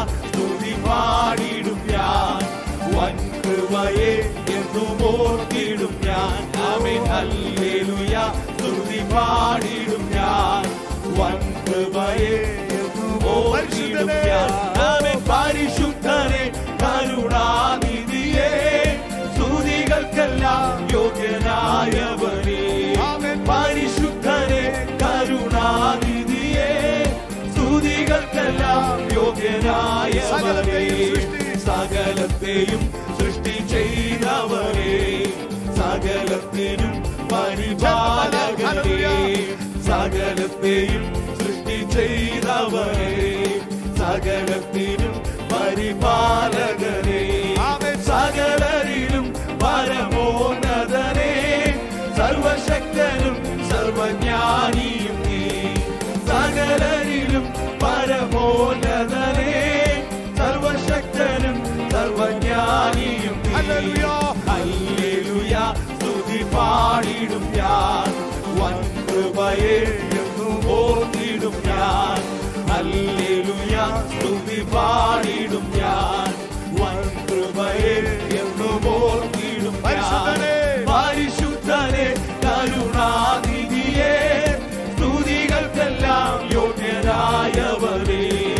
സ്തുതി പാടിടും ഞാൻ വൻകൃപയെ എന്നും ഓർത്തിടും ഞാൻ ആമേൻ ഹല്ലേലൂയ സ്തുതി പാടിടും ഞാൻ വൻകൃപയെ എന്നും ഓർത്തിടും ഞാൻ ആമേൻ പരിശുദ്ധനെ കരുണാനിധിയെ സ്തുതികൾക്കെല്ലാം യോഗ്യനായവനെ ആമേൻ. പരിശുദ്ധനെ കരുണാനിധിയെ സ്തുതികൾക്കെല്ലാം യോഗ്യനായവനെ സകലത്തെയും സൃഷ്ടി- സകലത്തെയും സൃഷ്ടി ചെയ്തവരെ സകലത്തിനും പരിപാലകരെ സകലത്തെയും സൃഷ്ടി ചെയ്തവരെ സകലത്തിനും പരിപാലകരെ ആമേൻ. സകലരിലും പരമോന്നതനെ സർവശക്തനും സർവജ്ഞാനിയും നീ സകലരിലും പരമോന്നതനെ സർവശക്തനും സർവജ്ഞാനിയും നീ ഹല്ലേലൂയ. ഹല്ലേലൂയ സ്തുതി പാടിടും ഞാൻ വൻകൃപയെ എന്നും ഓർത്തിടും ഞാൻ ഹല്ലേലൂയ സ്തുതി പാടിടും ഞാൻ വൻകൃപയെ എന്നും ഓർത്തിടും ഞാൻ പരിശുദ്ധനെ. പരിശുദ്ധനെ കരുണാനിധിയെ സ്തുതികൾക്കെല്ലാം യോഗ്യനായവരെ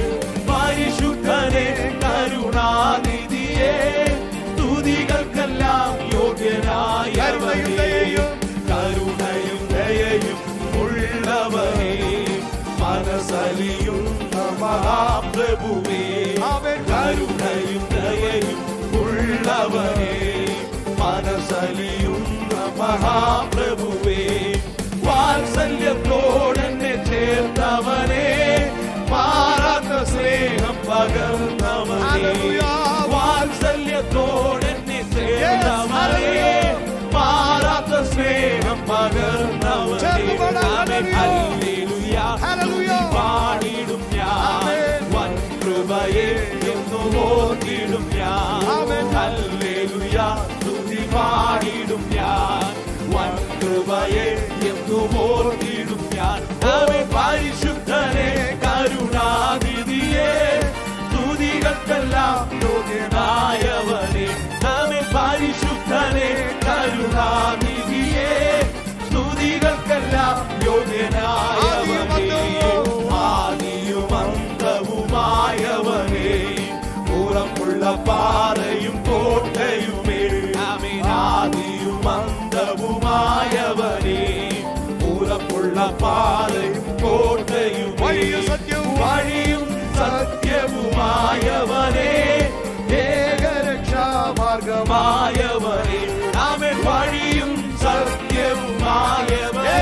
പരിശുദ്ധനെ കരുണാനിധിയെ സ്തുതികൾക്കെല്ലാം യോഗ്യനായവരെ കരുണയും ദയയും. കരുണയും ദയയും ഉള്ളവരെ മനസ്സലിയും മഹാപ്രഭുവേ ആമേൻ. കരുണയും ദയയും ഉള്ളവരെ മനസ്സലിയുന്ന മഹാപ്രഭുവേ വാത്സല്യത്തോടെന്നെ ചേർത്തവനെ മാറാത്ത സ്നേഹം പകർന്നവനെ ഹല്ലേലൂയ. വാത്സല്യത്തോടെന്നെ ചേർത്തവനെ മാറാത്ത സ്നേഹം പകർന്നവനെ ചേർന്ന് പാടാം. ആമേൻ. ഹല്ലേലൂയ. ഹല്ലേലൂയ. സ്തുതി പാടിടും ഞാൻ ആമേൻ. വൻകൃപയെ എന്നും ഓർത്തിടും ഞാൻ ആമേൻ. ഹല്ലേലൂയ. സ്തുതി പാടിടും ഞാൻ വൻകൃപയെ എന്നും ഓർത്തിടും ഞാൻ ആമേൻ. പരിശുദ്ധനെ കരുണാനിധിയെ സ്തുതികൾക്കെല്ലാം യോഗ്യനായവനെ ആമേൻ. പരിശുദ്ധനെ കരുണാനിധിയെ സ്തുതികൾക്കെല്ലാം യോഗ്യനായവനെ ആദിയും അന്തവുമായവനെ ഉറപ്പുള്ള പാറയും കോട്ടയുമേ ആമേൻ. ആദിയും അന്തവുമായവനെ ഉറപ്പുള്ള പാറയും കോട്ടയും വഴിയും സത്യവും വഴിയും സത്യവുമായവനെ ഏകരക്ഷാമാർഗമായവനെ ആമേൻ വഴിയും സത്യവുമായവനെ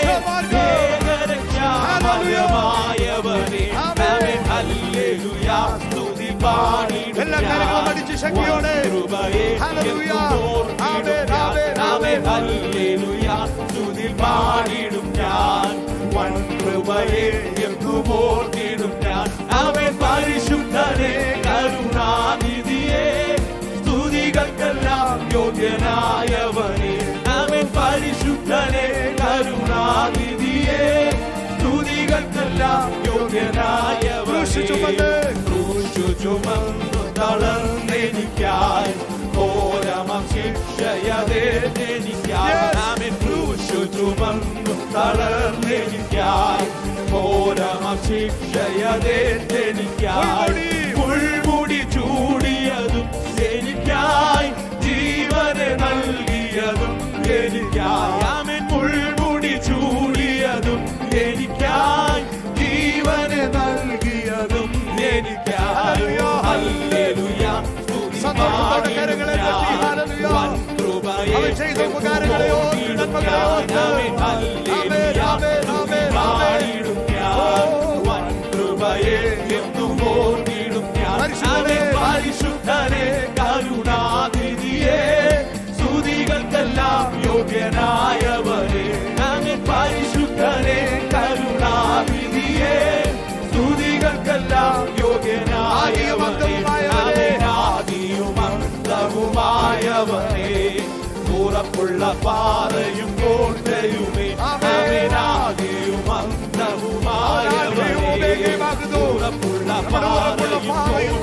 ഏകരക്ഷാമാർഗമായവനെ ആമേൻ ഹല്ലേലൂയ സ്തുതി പാടിടും എല്ലാ കരങ്ങളും അടിച്ച് ശക്തിയോടെ. കൃപയെ ഹല്ലേലൂയ. ആമേൻ, ആമേൻ, ആമേൻ ഹല്ലേലൂയ സ്തുതി പാടിടും ഞാൻ വൻ കൃപയെ എന്നും ഓർത്തിടും ഞാൻ ആമേൻ പരിശുദ്ധനെ കരുണാനിധിയെ സ്തുതികൾക്കെല്ലാം യോഗ്യനായവനെ ആമേൻ പരിശുദ്ധനെ കരുണാനിധിയെ സ്തുതികൾക്കെല്ലാം യോഗ്യനായവനെ ക്രൂശ് ചുമന്ന്. ക്രൂശു ചുമന്നു തളർന്നെനിക്കായി ഘോരമം ശിക്ഷയതേനിക്കായി Yes. ആമേൻ ക്രൂശു ചുമന്നു തളർന്നെനിക്കായി ഘോരമം ശിക്ഷയതേനിക്കായി മുൾമുടി. മുൾമുടി ചൂടിയതും എനിക്കായി ജീവനെ നൽകിയതും എനിക്കായി ആമേൻ മുൾമുടി ചൂടിയതും എനിക്കായി ജീവനെ നൽകിയതും എനിക്കായി ഹല്ലേലൂയ സ്തുതി സന്തോഷത്തോടെ കരങ്ങളെ തട്ടി, ഹല്ലേലൂയ. വൻ കൃപയെ അവൻ ചെയ്ത ഉപകാരങ്ങളെ ഓർത്ത്, നന്മകളെ ഓർത്ത്. ആമേൻ, ഹല്ലേലൂയ. ആമേൻ, ആമേൻ, ആമേൻ, പാടിടും ഞാൻ. വൻ കൃപയെ എന്നും ഓർത്തിടും ഞാൻ. പരിശുദ്ധനെ. ആമേൻ, പരിശുദ്ധനെ കരുണാനിധിയെ സ്തുതികൾക്കെല്ലാം യോഗ്യനായവരെ ആമേൻ, പരിശുദ്ധനെ കരുണാനിധിയെ സ്തുതികൾക്കെല്ലാം യോഗ്യനായവരെ ആമേൻ, ആദിയും അന്തവുമായവനെ ഉറപ്പുള്ള പാറയും കോട്ടയുമേ ആമേൻ. ആമേൻ, ആദിയും ആരാധ്യയും അന്തവുമായവനെ ഒമേഗയുമാകുന്നു. ഉറപ്പുള്ള നമ്മുടെ ഉറപ്പുള്ള പാറയും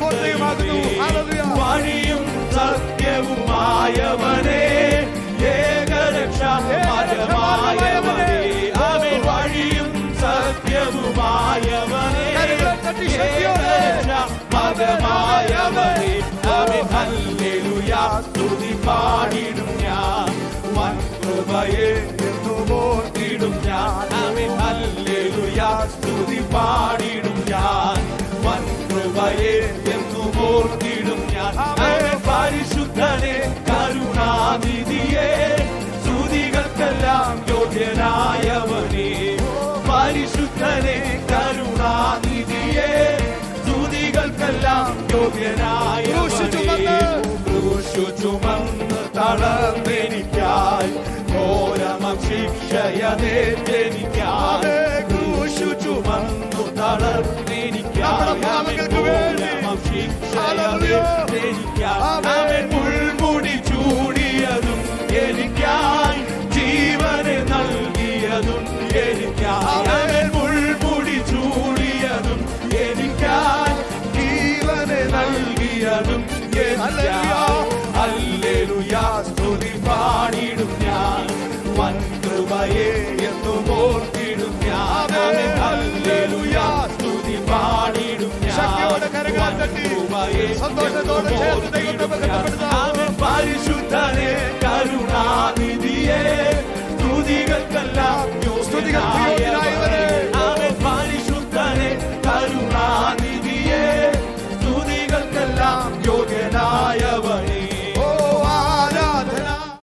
ഭാരമായവരെ അവൻ ഹല്ലേലൂയ സ്തുതി പാടിടും ഞാൻ വൻ കൃപയെ എന്നും ഓർത്തിടും ഞാൻ അവൻ ഹല്ലേലൂയ സ്തുതി പാടിടും ഞാൻ വൻ കൃപയെ എന്നും ഓർത്തിടും ഞാൻ അവൻ പരിശുദ്ധനെ കരുണാനിധിയെ സ്തുതികൾക്കെല്ലാം യോഗ്യനായവനെ പരിശുദ്ധനെ കരുണാനിധിയെ സ്തുതികൾക്കെല്ലാം ക്രൂശ് ചുമന്ന്. യോഗ്യനായവനെ ക്രൂശു ചുമന്ന് തളർന്നെനിക്കായി ഘോരമം ശിക്ഷയതേറ്റെനിക്കായി ക്രൂശു ചുമന്നു തളർന്നെനിക്കായി നമ്മുടെ പാപങ്ങൾക്ക് വേണ്ടി. ഘോരമം ഹല്ലേലൂയ. ശിക്ഷയതേറ്റെനിക്കായി ആമേൻ. അവൻ മുൾമുടി ചൂടിയതും എനിക്കായി ജീവനെ നൽകിയതും എനിക്കായി അവൻ മുൾമുടി ചൂടിയതും എനിക്കായി ജീവനെ നൽകിയതും എനിക്കായി ഹല്ലേലൂയ സ്തുതി പാടിടും ഞാൻ വൻ കൃപയെ എന്നും ഓർത്തിടും ഞാൻ അവൻ ഹല്ലേലൂയ സ്തുതി പാടിടും ഞാൻ ശക്തിയോടെ കരങ്ങൾ വൻ തട്ടി കൃപയെ സന്തോഷത്തോടെ എന്നും ചേർന്ന് ദൈവത്തെ ഓർത്തിടും ഞാൻ. ബന്ധപ്പെടുത്താം.